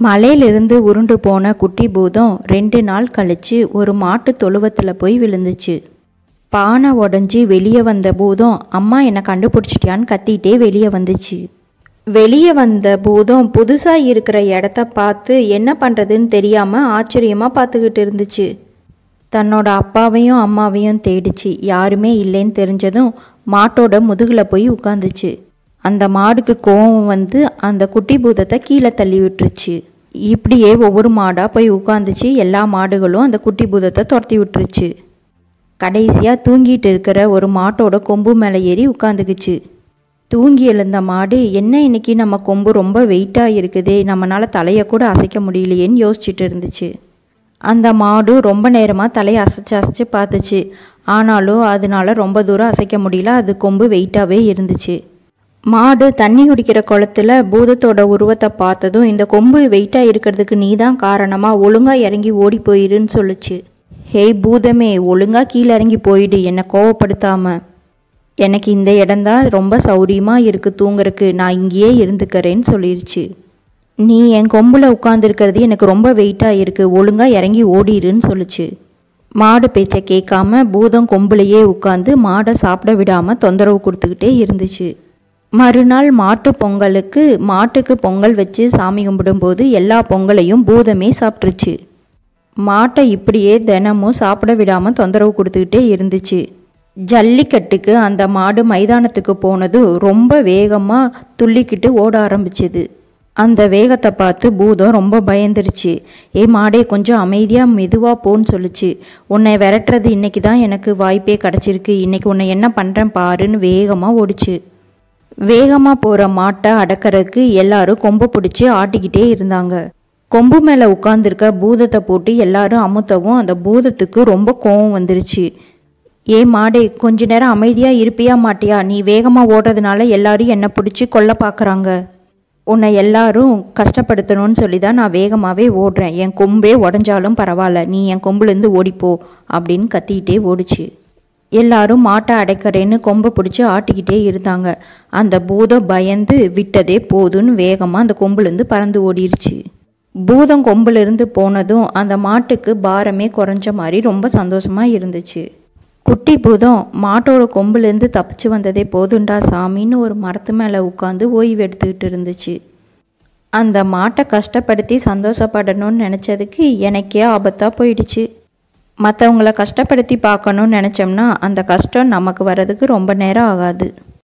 மலையிலிருந்து உருண்டு போன குட்டி பூதம் ரெண்டு நாள் கழிச்சு ஒரு மாட்டு தொழுவத்தில் போய் விழுந்துச்சு பானை உடஞ்சி வெளியே வந்த பூதம் அம்மா என்னை கண்டுபிடிச்சிட்டியான்னு கத்திட்டே வெளியே வந்துச்சு வெளியே வந்த பூதம் புதுசாக இருக்கிற இடத்த பார்த்து என்ன பண்ணுறதுன்னு தெரியாமல் ஆச்சரியமாக பார்த்துக்கிட்டு இருந்துச்சு தன்னோட அப்பாவையும் அம்மாவையும் தேடிச்சு யாருமே இல்லைன்னு தெரிஞ்சதும் மாட்டோட முதுகில் போய் உட்காந்துச்சு அந்த மாடுக்கு கோவம் வந்து அந்த குட்டி பூதத்தை கீழே தள்ளி விட்டுருச்சு இப்படியே ஒவ்வொரு மாடாக போய் உட்காந்துச்சு எல்லா மாடுகளும் அந்த குட்டி பூதத்தை துரத்தி விட்டுருச்சு கடைசியாக தூங்கிட்டு இருக்கிற ஒரு மாட்டோட கொம்பு மேலே ஏறி உட்காந்துக்குச்சு தூங்கி எழுந்த மாடு என்ன இன்னைக்கு நம்ம கொம்பு ரொம்ப வெயிட்டாக இருக்குதே நம்மளால் தலையை கூட அசைக்க முடியலையேன்னு யோசிச்சுட்டு இருந்துச்சு அந்த மாடு ரொம்ப நேரமாக தலையை அசைச்சு அசைச்சு பார்த்துச்சு ஆனாலும் அதனால ரொம்ப தூரம் அசைக்க முடியல அது கொம்பு வெயிட்டாகவே இருந்துச்சு மாடு தண்ணி குடிக்கிற குளத்துல பூதத்தோட உருவத்தை பார்த்ததும் இந்த கொம்பு வெயிட்டாக இருக்கிறதுக்கு நீ தான் காரணமாக ஒழுங்காக இறங்கி ஓடி போயிருன்னு சொல்லுச்சு ஹேய் பூதமே ஒழுங்காக கீழே இறங்கி போயிடு என்னை கோவப்படுத்தாம எனக்கு இந்த இடம்தான் ரொம்ப சௌரியமாக இருக்குது தூங்குறக்கு நான் இங்கேயே இருந்துக்கிறேன்னு சொல்லிருச்சு நீ என் கொம்பில் உட்காந்துருக்கிறது எனக்கு ரொம்ப வெயிட்டாக இருக்குது ஒழுங்காக இறங்கி ஓடிருன்னு சொல்லுச்சு மாடு பேச்சை கேட்காம பூதம் கொம்புலையே உட்காந்து மாடை சாப்பிட விடாமல் தொந்தரவு கொடுத்துக்கிட்டே இருந்துச்சு மறுநாள் மாட்டு பொங்கலுக்கு மாட்டுக்கு பொங்கல் வச்சு சாமி கும்பிடும்போது எல்லா பொங்கலையும் பூதமே சாப்பிட்ருச்சு மாட்டை இப்படியே தினமும் சாப்பிட விடாமல் தொந்தரவு கொடுத்துக்கிட்டே இருந்துச்சு ஜல்லிக்கட்டுக்கு அந்த மாடு மைதானத்துக்கு போனது ரொம்ப வேகமாக துள்ளிக்கிட்டு ஓட ஆரம்பிச்சுது அந்த வேகத்தை பார்த்து பூதம் ரொம்ப பயந்துருச்சு ஏ மாடே கொஞ்சம் அமைதியாக மெதுவாக போன்னு சொல்லுச்சு உன்னை விரட்டுறது இன்னைக்கு தான் எனக்கு வாய்ப்பே கிடச்சிருக்கு இன்னைக்கு உன்னை என்ன பண்ணுறேன் பாருன்னு வேகமாக ஓடிச்சு வேகமாக போகிற மாட்டை அடக்கிறதுக்கு எல்லாரும் கொம்பை பிடிச்சி ஆட்டிக்கிட்டே இருந்தாங்க கொம்பு மேலே உட்காந்துருக்க பூதத்தை போட்டு எல்லாரும் அமுத்தவும் அந்த பூதத்துக்கு ரொம்ப கோவம் வந்துருச்சு ஏ மாடே கொஞ்ச நேரம் அமைதியாக இருப்பியா மாட்டியா நீ வேகமாக ஓடுறதுனால எல்லாரும் என்னை பிடிச்சி கொல்ல பார்க்குறாங்க உன்னை எல்லாரும் கஷ்டப்படுத்தணும்னு சொல்லி தான் நான் வேகமாகவே ஓடுறேன் என் கொம்பே உடஞ்சாலும் பரவாயில்ல நீ என் கொம்புலேருந்து ஓடிப்போ அப்படின்னு கத்திக்கிட்டே ஓடிச்சு எல்லாரும் மாட்டை அடைக்கிறேன்னு கொம்பை பிடிச்சி ஆட்டிக்கிட்டே இருந்தாங்க அந்த பூதம் பயந்து விட்டதே போதுன்னு வேகமாக அந்த கொம்புலேருந்து பறந்து ஓடிருச்சு பூதம் கொம்புலேருந்து போனதும் அந்த மாட்டுக்கு பாரமே குறைஞ்ச மாதிரி ரொம்ப சந்தோஷமாக இருந்துச்சு குட்டி பூதம் மாட்டோட கொம்புலேருந்து தப்பிச்சு வந்ததே போதுண்டா சாமின்னு ஒரு மரத்து மேலே உட்காந்து ஓய்வு எடுத்துக்கிட்டு இருந்துச்சு அந்த மாட்டை கஷ்டப்படுத்தி சந்தோஷப்படணும்னு நினச்சதுக்கு எனக்கே ஆபத்தாக போயிடுச்சு மற்றவங்கள கஷ்டப்படுத்தி பார்க்கணும்னு நினச்சோம்னா அந்த கஷ்டம் நமக்கு வர்றதுக்கு ரொம்ப நேரம் ஆகாது